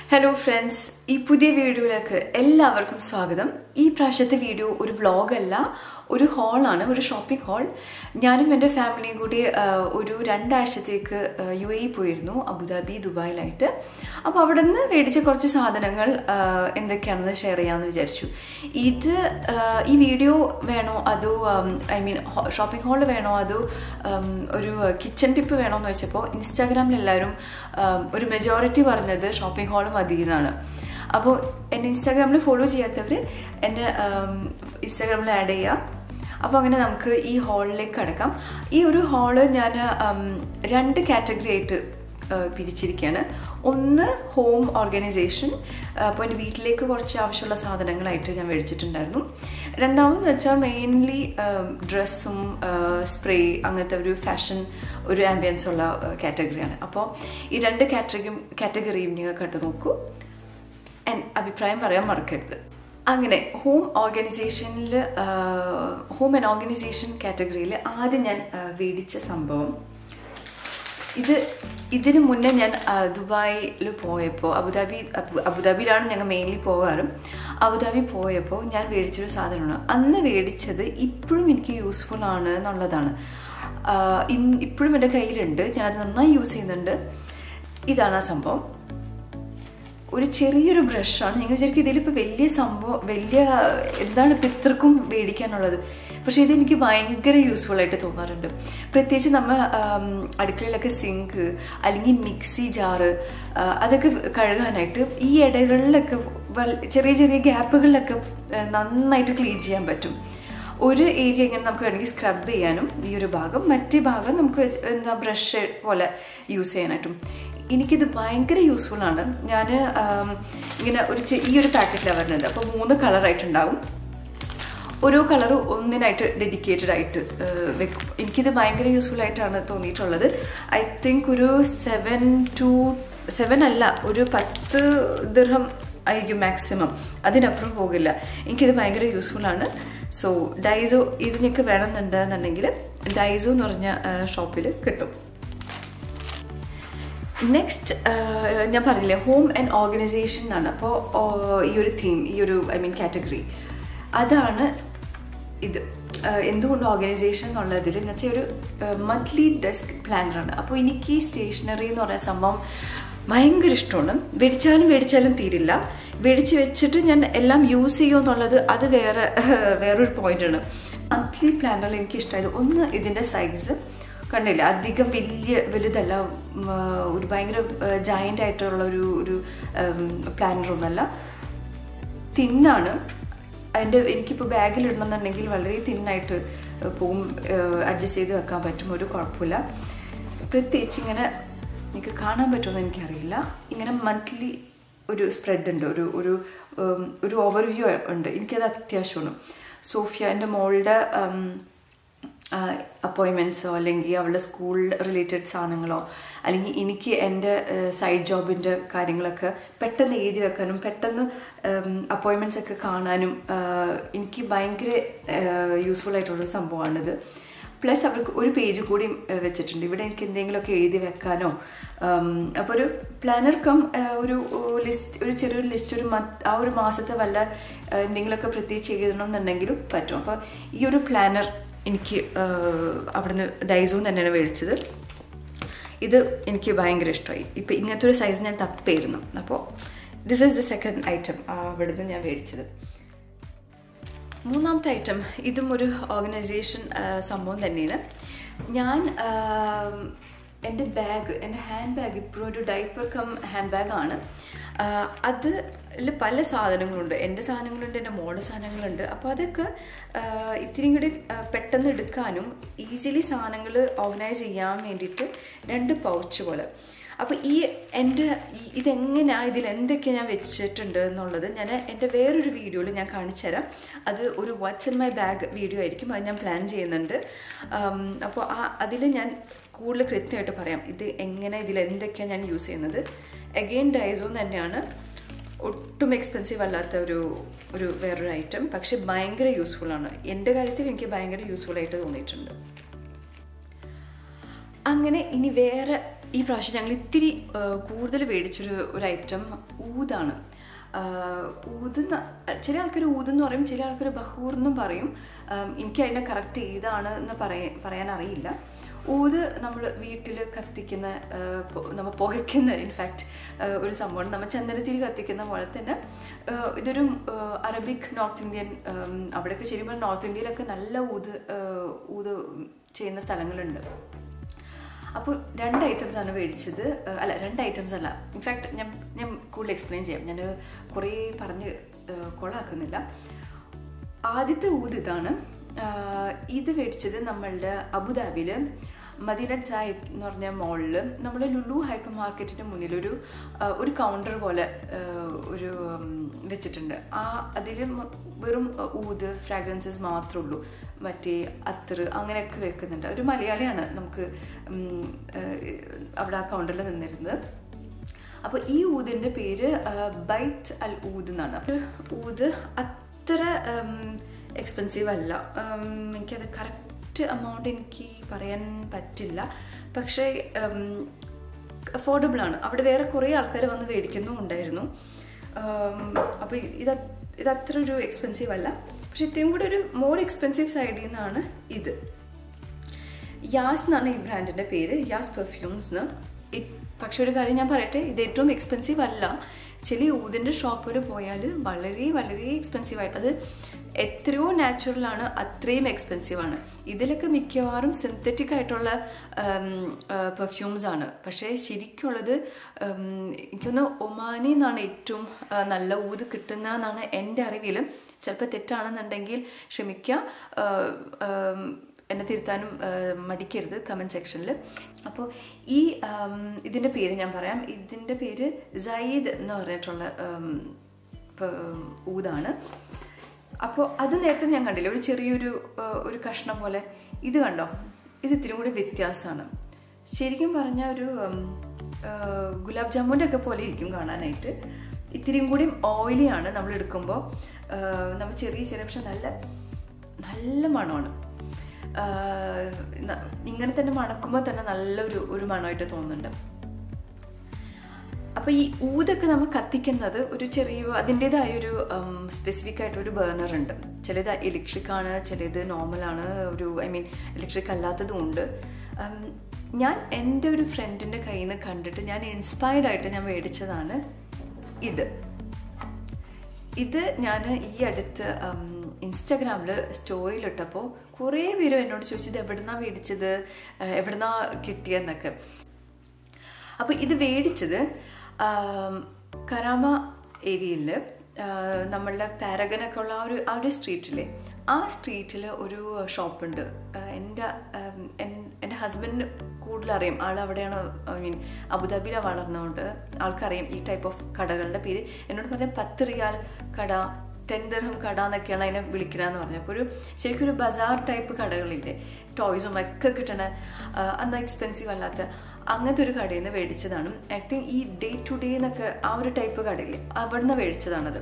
hello friends ഈ പുതിയ വീഡിയോയിലേക്ക് എല്ലാവർക്കും സ്വാഗതം ഈ പ്രാവശ്യത്തെ വീഡിയോ ഒരു വ്ളോഗല്ല ഒരു ഹാളാണ് ഒരു ഷോപ്പിംഗ് ഹാൾ ഞാനും എൻ്റെ ഫാമിലിയും കൂടി ആ, ഒരു രണ്ടാഴ്ചത്തേക്ക് യു എ പോയിരുന്നു അബുദാബി ദുബായിലായിട്ട് അപ്പോൾ അവിടെ നിന്ന് മേടിച്ച കുറച്ച് സാധനങ്ങൾ ആ, എന്തൊക്കെയാണെന്ന് ഷെയർ ചെയ്യാമെന്ന് വിചാരിച്ചു ഇത് ആ, ഈ വീഡിയോ വേണോ അതോ ഐ മീൻ ഷോപ്പിംഗ് ഹാൾ വേണോ അതോ ഉം, ഒരു കിച്ചൺ ടിപ്പ് വേണോ എന്ന് വെച്ചപ്പോൾ ഇൻസ്റ്റാഗ്രാമിൽ എല്ലാവരും ഉം, ഒരു മെജോറിറ്റി പറഞ്ഞത് ഷോപ്പിംഗ് ഹാൾ മതി എന്നാണ് അപ്പോൾ എന്നെ ഇൻസ്റ്റാഗ്രാമിൽ ഫോളോ ചെയ്യാത്തവർ എന്നെ ഇൻസ്റ്റാഗ്രാമിൽ ആഡ് ചെയ്യാം അപ്പോൾ അങ്ങനെ നമുക്ക് ഈ ഹാളിലേക്ക് കടക്കാം ഈ ഒരു ഹാള് ഞാൻ ഉം, രണ്ട് കാറ്റഗറി ആയിട്ട് ഏഹ് പിരിച്ചിരിക്കുകയാണ് ഒന്ന് ഹോം ഓർഗനൈസേഷൻ അപ്പോൾ എൻ്റെ വീട്ടിലേക്ക് കുറച്ച് ആവശ്യമുള്ള സാധനങ്ങളായിട്ട് ഞാൻ മേടിച്ചിട്ടുണ്ടായിരുന്നു രണ്ടാമതെന്ന് വെച്ചാൽ മെയിൻലി ഡ്രസ്സും സ്പ്രേ അങ്ങനത്തെ ഒരു ഫാഷൻ ഒരു ആംബിയൻസ് ഉള്ള കാറ്റഗറിയാണ് അപ്പോൾ ഈ രണ്ട് കാറ്റഗറിയും കാറ്റഗറിയും നിങ്ങൾ കണ്ടു നോക്കൂ ആൻഡ് അഭിപ്രായം പറയാൻ മറക്കരുത് അങ്ങനെ ഹോം ഓർഗനൈസേഷനിൽ ഹോം ആൻഡ് ഓർഗനൈസേഷൻ കാറ്റഗറിയിൽ ആദ്യം ഞാൻ ആ, മേടിച്ച സംഭവം ഇത് ഇതിനു മുന്നേ ഞാൻ ആ, ദുബായിൽ പോയപ്പോൾ അബുദാബി അബു- അബുദാബിയിലാണ് ഞങ്ങൾ മെയിൻലി പോകാറും അബുദാബി പോയപ്പോൾ ഞാൻ മേടിച്ചൊരു സാധനമാണ് അന്ന് മേടിച്ചത് ഇപ്പോഴും എനിക്ക് യൂസ്ഫുൾ ആണ് എന്നുള്ളതാണ് ആ, ഇൻ- ഇപ്പോഴും എൻ്റെ കയ്യിലുണ്ട് ഞാനത് നന്നായി യൂസ് ചെയ്യുന്നുണ്ട് ഇതാണ് ആ സംഭവം ഒരു ചെറിയൊരു ബ്രഷാണ് നിങ്ങൾ വിചാരിക്കും ഇതിലിപ്പോൾ വലിയ സംഭവം വലിയ എന്താണ് ഇപ്പം ഇത്രക്കും മേടിക്കാനുള്ളത് പക്ഷേ ഇതെനിക്ക് ഭയങ്കര യൂസ്ഫുൾ ആയിട്ട് തോന്നാറുണ്ട് പ്രത്യേകിച്ച് നമ്മൾ ആം, അടുക്കളയിലൊക്കെ സിങ്ക് അല്ലെങ്കിൽ മിക്സി ജാറ് ആ, അതൊക്കെ കഴുകാനായിട്ട് ഈ ഇടകളിലൊക്കെ വൽ- ചെറിയ ചെറിയ ഗ്യാപ്പുകളിലൊക്കെ ആ, നന്നായിട്ട് ക്ലീൻ ചെയ്യാൻ പറ്റും ഒരു ഏരിയ ഇങ്ങനെ നമുക്ക് വേണമെങ്കിൽ സ്ക്രബ് ചെയ്യാനും ഈ ഒരു ഭാഗം മറ്റേ ഭാഗം നമുക്ക് എന്താ ബ്രഷ് പോലെ യൂസ് ചെയ്യാനായിട്ടും എനിക്കിത് ഭയങ്കര യൂസ്ഫുൾ ആണ് ഞാൻ ഇങ്ങനെ ഒരു ചെ- ഈ ഒരു പാക്കറ്റിലാണ് വരുന്നത് അപ്പോൾ മൂന്ന് കളറായിട്ടുണ്ടാവും ഓരോ കളറും ഒന്നിനായിട്ട് ഡെഡിക്കേറ്റഡ് ആയിട്ട് ആ, വെക്കും എനിക്കിത് ഭയങ്കര യൂസ്ഫുൾ ആയിട്ടാണ് തോന്നിയിട്ടുള്ളത് ഐ തിങ്ക് ഒരു സെവൻ ടു സെവൻ അല്ല ഒരു പത്ത് ദിർഹം ആയിരിക്കും മാക്സിമം അതിനപ്പുറം പോകില്ല എനിക്കിത് ഭയങ്കര യൂസ്ഫുൾ ആണ് സോ ഡൈസോ ഇത് നിങ്ങൾക്ക് വേണമെന്നുണ്ടെന്നുണ്ടെങ്കിൽ ഡൈസോ എന്ന് പറഞ്ഞ ഷോപ്പിൽ കിട്ടും നെക്സ്റ്റ് ഞാൻ പറഞ്ഞില്ലേ ഹോം ആൻഡ് ഓർഗനൈസേഷൻ ആണ് അപ്പോൾ ഈ ഒരു തീം ഈ ഒരു ഐ മീൻ കാറ്റഗറി അതാണ് ഇത് ആഹ് എന്തുകൊണ്ട് ഓർഗനൈസേഷൻ എന്നുള്ളതിൽ എന്ന് വെച്ചാൽ ഒരു മന്ത്ലി ഡെസ്ക് പ്ലാനറാണ് അപ്പോൾ എനിക്ക് ഈ സ്റ്റേഷനറി എന്ന് പറയുന്ന സംഭവം ഭയങ്കര ഇഷ്ടമാണ് മേടിച്ചാലും മേടിച്ചാലും തീരില്ല മേടിച്ച് വെച്ചിട്ട് ഞാൻ എല്ലാം യൂസ് ചെയ്യുമെന്നുള്ളത് അത് വേറെ വേറൊരു പോയിന്റാണ് മന്ത്ലി പ്ലാനറിൽ എനിക്ക് ഇഷ്ടമായത് ഒന്ന് ഇതിൻ്റെ സൈസ് കണ്ടില്ല അധികം വലിയ വലുതല്ല ഉം, ആ, ഒരു ഭയങ്കര ജയൻ്റ് ആയിട്ടുള്ള ഒരു ഒരു പ്ലാനറൊന്നല്ല തിന്നാണ് അതിൻ്റെ എനിക്കിപ്പോൾ ബാഗിൽ ഇടണമെന്നുണ്ടെങ്കിൽ വളരെ തിന്നായിട്ട് പോകും അഡ്ജസ്റ്റ് ചെയ്ത് വെക്കാൻ പറ്റും ഒരു കുഴപ്പമില്ല പ്രത്യേകിച്ച് ഇങ്ങനെ എനിക്ക് കാണാൻ പറ്റുമെന്ന് എനിക്കറിയില്ല ഇങ്ങനെ മന്ത്ലി ഒരു സ്പ്രെഡ് ഉണ്ട് ഒരു ഒരു ഉം, ഒരു ഓവർവ്യൂ ഉണ്ട് എനിക്കത് അത്യാവശ്യമാണ് സോഫിയ എൻ്റെ മോളുടെ ഉം, അപ്പോയിൻമെൻറ്റ്സോ അല്ലെങ്കിൽ അവളുടെ സ്കൂൾ റിലേറ്റഡ് സാധനങ്ങളോ അല്ലെങ്കിൽ എനിക്ക് എൻ്റെ സൈഡ് ജോബിൻ്റെ കാര്യങ്ങളൊക്കെ പെട്ടെന്ന് എഴുതി വെക്കാനും പെട്ടെന്ന് അപ്പോയിൻമെൻറ്റ്സ് ഒക്കെ കാണാനും ആ, എനിക്ക് ഭയങ്കര യൂസ്ഫുൾ ആയിട്ടുള്ള സംഭവമാണിത് പ്ലസ് അവർക്ക് ഒരു പേജ് കൂടി ആ, വെച്ചിട്ടുണ്ട് ഇവിടെ എനിക്ക് എന്തെങ്കിലുമൊക്കെ എഴുതി വെക്കാനോ അപ്പോൾ ഒരു പ്ലാനർ കം ആ, ഒരു ലിസ്റ്റ് ഒരു ചെറിയൊരു ലിസ്റ്റ് ഒരു മന്ത് ആ ഒരു മാസത്തെ വല്ല ആ, എന്തെങ്കിലുമൊക്കെ പ്രത്യേകിച്ച് എഴുതണം എന്നുണ്ടെങ്കിലും പറ്റും അപ്പോൾ ഈ ഒരു പ്ലാനർ എനിക്ക് ആ, അവിടുന്ന് ഡൈസോന്ന് തന്നെയാണ് മേടിച്ചത് ഇത് എനിക്ക് ഭയങ്കര ഇഷ്ടമായി ഇപ്പം ഇങ്ങനത്തെ ഒരു സൈസ് ഞാൻ തപ്പായിരുന്നു അപ്പോൾ this is the second item അവിടുന്ന് ഞാൻ മേടിച്ചത് മൂന്നാമത്തെ ഐറ്റം ഇതും ഒരു ഓർഗനൈസേഷൻ സംഭവം തന്നെയാണ് ഞാൻ എൻ്റെ ബാഗ് എൻ്റെ ഹാൻഡ് ബാഗ് ഇപ്പോഴും ഒരു ഡൈപ്പർ കം ഹാൻഡ് ബാഗാണ് അതിൽ പല സാധനങ്ങളുണ്ട് എൻ്റെ സാധനങ്ങളുണ്ട് എൻ്റെ മോളുടെ സാധനങ്ങളുണ്ട് അപ്പോൾ അതൊക്കെ ആ, ഇത്തിരിയും കൂടി ആ, പെട്ടെന്ന് എടുക്കാനും ഈസിലി സാധനങ്ങൾ ഓർഗനൈസ് ചെയ്യാൻ വേണ്ടിയിട്ട് രണ്ട് പൗച്ച് പോലെ അപ്പോൾ ഈ എൻ്റെ ഈ- ഇതെങ്ങനെയാണ് ഇതിൽ എന്തൊക്കെ ഞാൻ വെച്ചിട്ടുണ്ട് എന്നുള്ളത് ഞാൻ എൻ്റെ വേറൊരു വീഡിയോയിൽ ഞാൻ കാണിച്ചു തരാം അത് ഒരു what's in my bag video ആയിരിക്കും അത് ഞാൻ പ്ലാൻ ചെയ്യുന്നുണ്ട് ആം, അപ്പോൾ ആ അതിൽ ഞാൻ കൂടുതൽ കൃത്യമായിട്ട് പറയാം ഇത് എങ്ങനെ ഇതിൽ എന്തൊക്കെയാണ് ഞാൻ യൂസ് ചെയ്യുന്നത് അഗെയിൻ ഡൈസോ തന്നെയാണ് ഒട്ടും എക്സ്പെൻസീവ് അല്ലാത്ത ഒരു ഒരു വേറൊരു ഐറ്റം പക്ഷെ ഭയങ്കര യൂസ്ഫുൾ ആണ് എൻ്റെ കാര്യത്തിൽ എനിക്ക് ഭയങ്കര യൂസ്ഫുൾ ആയിട്ട് തോന്നിയിട്ടുണ്ട് അങ്ങനെ ഇനി വേറെ ഈ പ്രാവശ്യം ഞങ്ങൾ ഇത്തിരി കൂടുതൽ മേടിച്ചൊരു ഒരു ഐറ്റം ഊതാണ് ആഹ് ഊത് ന്ന- ചില ആൾക്കാർ ഊതെന്ന് പറയും ചില ആൾക്കാർ ബഹൂർ എന്നും പറയും ആം, എനിക്ക് അതിൻ്റെ കറക്റ്റ് ഏതാണ് എന്ന് പറയാ പറയാൻ അറിയില്ല ഊത് നമ്മൾ വീട്ടിൽ കത്തിക്കുന്ന ആഹ് പൊ- നമ്മൾ പുകയ്ക്കുന്ന ഇൻഫാക്റ്റ് ഒരു സംഭവമാണ് നമ്മൾ ചന്ദനത്തിരി കത്തിക്കുന്ന പോലെ തന്നെ ആഹ് ഇതൊരു ആഹ് അറബിക് നോർത്ത് ഇന്ത്യൻ ആം, അവിടെയൊക്കെ ശരിക്കും നോർത്ത് ഇന്ത്യയിലൊക്കെ നല്ല ഊത് ആഹ് ഊത് ചെയ്യുന്ന സ്ഥലങ്ങളുണ്ട് അപ്പോൾ രണ്ട് ഐറ്റംസ് ആണ് മേടിച്ചത് ഏഹ് അല്ല രണ്ട് ഐറ്റംസ് അല്ല ഇൻഫാക്ട് ഞാൻ ഞാൻ കൂടുതൽ എക്സ്പ്ലെയിൻ ചെയ്യാം ഞാൻ കുറേ പറഞ്ഞ് ഏഹ് കൊളാക്കുന്നില്ല ആദ്യത്തെ ഊത് ഇതാണ് ആഹ് ഇത് മേടിച്ചത് നമ്മളുടെ അബുദാബിയിൽ മദീന സായിദ് എന്ന് പറഞ്ഞ മോളിൽ നമ്മൾ ലുലു ഹൈപ്പർ മാർക്കറ്റിൻ്റെ മുന്നിൽ ഒരു ആഹ് ഒരു കൗണ്ടർ പോലെ ആഹ് ഒരു ഉം, വെച്ചിട്ടുണ്ട് ആ അതിൽ വെറും ഊത് ഫ്രാഗ്രൻസസ് മാത്രമേ ഉള്ളൂ മറ്റേ അത്തർ അങ്ങനെയൊക്കെ വെക്കുന്നുണ്ട് ഒരു മലയാളിയാണ് നമുക്ക് ഉം, ആഹ് അവിടെ ആ കൗണ്ടറിൽ നിന്നിരുന്നത് അപ്പോൾ ഈ ഊതിൻ്റെ പേര് ബൈത്ത് അൽ ഊദ് എന്നാണ് ഒരു ഊത് അത്ര എക്സ്പെൻസീവ് അല്ല ഉം, എനിക്കത് കറക്റ്റ് എമൗണ്ട് എനിക്ക് പറയാൻ പറ്റില്ല പക്ഷേ അഫോർഡബിൾ ആണ് അവിടെ വേറെ കുറേ ആൾക്കാർ വന്ന് മേടിക്കുന്നും ഉണ്ടായിരുന്നു അപ്പോൾ ഇത് ഇത് അത്ര ഒരു എക്സ്പെൻസീവ് അല്ല പക്ഷെ ഇത്രയും കൂടി ഒരു മോർ എക്സ്പെൻസീവ് സൈഡിൽ നിന്നാണ് ഇത് യാസ് എന്നാണ് ഈ ബ്രാൻഡിൻ്റെ പേര് യാസ് പെർഫ്യൂംസ് എന്ന് പക്ഷെ ഒരു കാര്യം ഞാൻ പറയട്ടെ ഇത് ഏറ്റവും എക്സ്പെൻസീവ് അല്ല ചില ഊതിൻ്റെ ഷോപ്പിൽ പോയാൽ വളരെ വളരെ എക്സ്പെൻസീവ് ആയിട്ട് അത് എത്രയോ നാച്ചുറൽ ആണ് അത്രയും എക്സ്പെൻസീവ് ആണ് ഇതിലൊക്കെ മിക്കവാറും സിന്തറ്റിക് ആയിട്ടുള്ള പെർഫ്യൂംസ് ആണ് പക്ഷേ ശരിക്കുള്ളത് ഉം, എനിക്കൊന്ന് ഒമാനി എന്നാണ് ഏറ്റവും ആ, നല്ല ഊത് കിട്ടുന്നതെന്നാണ് എൻ്റെ അറിവിൽ ചിലപ്പോൾ തെറ്റാണെന്നുണ്ടെങ്കിൽ ക്ഷമിക്കുക ആ, ആം, എന്നെ തിരുത്താനും ആ, മടിക്കരുത് കമൻറ്റ് സെക്ഷനിൽ അപ്പോൾ ഈ ആം, ഇതിൻ്റെ പേര് ഞാൻ പറയാം ഇതിൻ്റെ പേര് സയ്യിദ് എന്ന് പറഞ്ഞിട്ടുള്ള ആം, പ- ഊതാണ് അപ്പോൾ അത് നേരത്തെ ഞാൻ കണ്ടില്ല ഒരു ചെറിയൊരു ആ, ഒരു കഷ്ണം പോലെ ഇത് കണ്ടോ ഇത് ഇത്തിരി കൂടി വ്യത്യാസമാണ് ശരിക്കും പറഞ്ഞാൽ ഒരു ഉം, ആ, ഗുലാബ് ജാമുൻ്റെ ഒക്കെ പോലെ ഇരിക്കും കാണാനായിട്ട് ഇത്തിരിയും കൂടി ഓയിലിയാണ് നമ്മൾ എടുക്കുമ്പോൾ നമ്മൾ ചെറിയ ചെറിയ പക്ഷെ നല്ല നല്ല മണമാണ് ആ, ന- ഇങ്ങനെ തന്നെ മണക്കുമ്പോൾ തന്നെ നല്ലൊരു ഒരു മണമായിട്ട് തോന്നുന്നുണ്ട് അപ്പോൾ ഈ ഊതൊക്കെ നമ്മൾ കത്തിക്കുന്നത് ഒരു ചെറിയ അതിൻ്റെതായ ഒരു സ്പെസിഫിക് ആയിട്ട് ഒരു ബേർണർ ഉണ്ട് ചിലത് ഇലക്ട്രിക് ആണ് ചിലത് നോർമലാണ് ഒരു ഐ മീൻ ഇലക്ട്രിക് അല്ലാത്തതും ഉണ്ട് ഉം, ഞാൻ എൻ്റെ ഒരു ഫ്രണ്ടിൻ്റെ കയ്യിൽ നിന്ന് കണ്ടിട്ട് ഞാൻ ഇൻസ്പയർഡ് ആയിട്ട് ഞാൻ മേടിച്ചതാണ് ഇത് ഇത് ഞാൻ ഈ അടുത്ത് ഇൻസ്റ്റാഗ്രാമിൽ സ്റ്റോറിയിലിട്ടപ്പോൾ കുറേ പേര് എന്നോട് ചോദിച്ചത് എവിടുന്നാ മേടിച്ചത് ഏഹ് എവിടുന്നാ കിട്ടിയെന്നൊക്കെ അപ്പോൾ ഇത് മേടിച്ചത് ആം, കരാമ ഏരിയയിൽ നമ്മളുടെ പാരഗനൊക്കെ ഉള്ള ആ ഒരു ആ ഒരു സ്ട്രീറ്റിലെ ആ സ്ട്രീറ്റിൽ ഒരു ഷോപ്പുണ്ട് എൻ്റെ ആം, എൻ- എൻ്റെ ഹസ്ബൻഡിന് കൂടുതൽ അറിയാം ആൾ അവിടെയാണ് ഐ മീൻ അബുദാബിയിലാണ് വളർന്നതുകൊണ്ട് ആൾക്കറിയാം ഈ ടൈപ്പ് ഓഫ് കടകളുടെ പേര് എന്നോട് പറഞ്ഞ പത്ത് റിയാൽ കട ടെൻ ദർഹം കട എന്നൊക്കെയാണ് അതിനെ വിളിക്കണമെന്ന് പറഞ്ഞത് അപ്പോൾ ഒരു ശരിക്കും ഒരു ബസാർ ടൈപ്പ് കടകളില്ലേ ടോയ്സും ഒക്കെ കിട്ടണ ആ, അന്ന് എക്സ്പെൻസീവ് അല്ലാത്ത അങ്ങനത്തെ ഒരു കടയിൽ നിന്ന് മേടിച്ചതാണ് ഐ തിങ്ക് ഈ ഡേ ടു ഡേ എന്നൊക്കെ ആ ഒരു ടൈപ്പ് കടയില്ലേ അവിടെ നിന്ന് മേടിച്ചതാണത്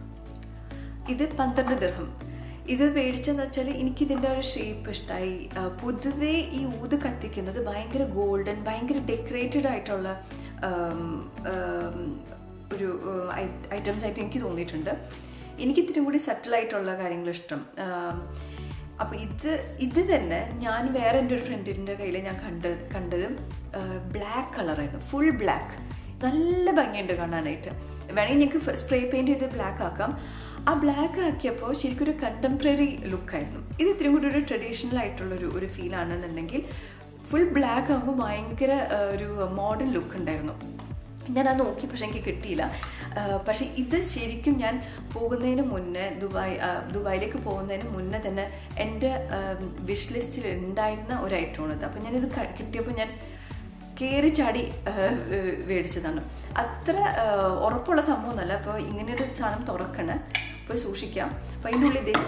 ഇത് പന്ത്രണ്ട് ദർഹം ഇത് മേടിച്ചെന്ന് വെച്ചാൽ എനിക്കിതിൻ്റെ ഒരു ഷേപ്പ് ഇഷ്ടമായി ആ, പൊതുവേ ഈ ഊത് കത്തിക്കുന്നത് ഭയങ്കര ഗോൾഡൻ ഭയങ്കര ഡെക്കറേറ്റഡ് ആയിട്ടുള്ള ആം, ആം, ഒരു ഐറ്റംസ് ആയിട്ട് എനിക്ക് തോന്നിയിട്ടുണ്ട് എനിക്ക് ഇത്തിരി കൂടി സെറ്റിൽ ആയിട്ടുള്ള കാര്യങ്ങൾ ഇഷ്ടം ആം, അപ്പോൾ ഇത് ഇത് തന്നെ ഞാൻ വേറെ എൻ്റെ ഒരു ഫ്രണ്ടിൻ്റെ കയ്യിൽ ഞാൻ കണ്ട കണ്ടത് ബ്ലാക്ക് കളറായിരുന്നു ഫുൾ ബ്ലാക്ക് നല്ല ഭംഗിയുണ്ട് കാണാനായിട്ട് വേണമെങ്കിൽ നിങ്ങൾക്ക് സ്പ്രേ പെയിൻറ് ചെയ്ത് ബ്ലാക്ക് ആക്കാം ആ ബ്ലാക്ക് ആക്കിയപ്പോൾ ശരിക്കും ഒരു കണ്ടംപററി ലുക്കായിരുന്നു ഇത് ഇത്രയും കൂടി ഒരു ട്രഡീഷണൽ ആയിട്ടുള്ളൊരു ഒരു ഫീൽ ആണെന്നുണ്ടെങ്കിൽ ഫുൾ ബ്ലാക്ക് ആകുമ്പോൾ ഭയങ്കര ആ, ഒരു മോഡേൺ ലുക്ക് ഉണ്ടായിരുന്നു ഞാൻ അത് നോക്കി പക്ഷെ എനിക്ക് കിട്ടിയില്ല ആ, പക്ഷെ ഇത് ശരിക്കും ഞാൻ പോകുന്നതിന് മുന്നേ ദുബായ് ആ, ദുബായിലേക്ക് പോകുന്നതിന് മുന്നേ തന്നെ എൻ്റെ വിഷ് ലിസ്റ്റിൽ ഉണ്ടായിരുന്ന ഒരു ഐറ്റമാണിത് അപ്പം ഞാനിത് ക- കിട്ടിയപ്പോൾ ഞാൻ കയറി ചാടി ആ, ഏഹ്, മേടിച്ചതാണ് അത്ര ആ, ഉറപ്പുള്ള സംഭവമൊന്നുമല്ല അപ്പോൾ ഇങ്ങനെയൊരു സാധനം തുറക്കണേ അപ്പോൾ സൂക്ഷിക്കാം അപ്പോൾ അതിൻ്റെ ഉള്ളിൽ ഇതേ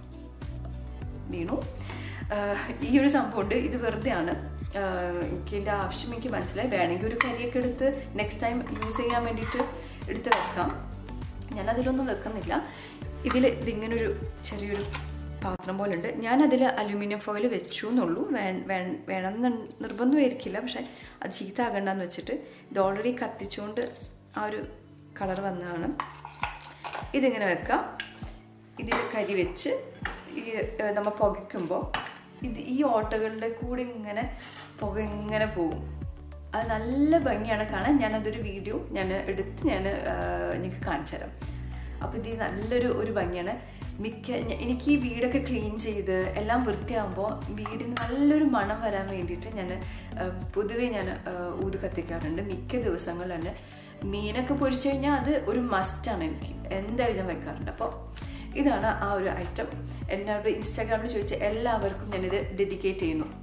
വീണു ആഹ് ഈ ഒരു സംഭവമുണ്ട് ഇത് വെറുതെ ആണ് ആഹ് എനിക്ക് എൻ്റെ ആവശ്യം എനിക്ക് മനസ്സിലായി വേണമെങ്കിൽ ഒരു കരിയൊക്കെ എടുത്ത് നെക്സ്റ്റ് ടൈം യൂസ് ചെയ്യാൻ വേണ്ടിയിട്ട് എടുത്ത് വെക്കാം ഞാൻ അതിലൊന്നും വെക്കുന്നില്ല ഇതിൽ ഇതിങ്ങനൊരു ചെറിയൊരു പാത്രം പോലെ ഉണ്ട് ഞാനതിൽ അലുമിനിയം ഫോയിൽ വെച്ചു എന്നുള്ളൂ വേ വേ- വേണമെന്ന് നിർബന്ധമായിരിക്കില്ല പക്ഷേ അത് ചീത്ത ആകണ്ടെന്ന് വെച്ചിട്ട് ഇത് ഓൾറെഡി കത്തിച്ചുകൊണ്ട് ആ ഒരു കളർ വന്നതാണ് ഇതിങ്ങനെ വെക്കാം ഇതിൽ കരി വെച്ച് ഈ ഏഹ്, നമ്മൾ പുകയ്ക്കുമ്പോൾ ഇത് ഈ ഓട്ടകളുടെ കൂടെ ഇങ്ങനെ പുക ഇങ്ങനെ പോകും അത് നല്ല ഭംഗിയാണ് കാണാൻ ഞാനതൊരു വീഡിയോ ഞാൻ എടുത്ത് ഞാൻ നിങ്ങൾക്ക് കാണിച്ചു തരാം അപ്പോൾ ഇത് നല്ലൊരു ഒരു ഭംഗിയാണ് മിക്ക ഞ- എനിക്ക് ഈ വീടൊക്കെ ക്ലീൻ ചെയ്ത് എല്ലാം വൃത്തിയാകുമ്പോൾ വീടിന് നല്ലൊരു മണം വരാൻ വേണ്ടിയിട്ട് ഞാൻ പൊതുവേ ഞാൻ ഊത് കത്തിക്കാറുണ്ട് മിക്ക ദിവസങ്ങളിൽ തന്നെ മീനൊക്കെ പൊരിച്ചു കഴിഞ്ഞാൽ അത് ഒരു മസ്റ്റാണ് എനിക്ക് എന്തായാലും ഞാൻ വെക്കാറുണ്ട് അപ്പോൾ ഇതാണ് ആ ഒരു ഐറ്റം എന്നോട് ഇൻസ്റ്റാഗ്രാമിൽ ചോദിച്ച എല്ലാവർക്കും ഞാനിത് ഡെഡിക്കേറ്റ് ചെയ്യുന്നു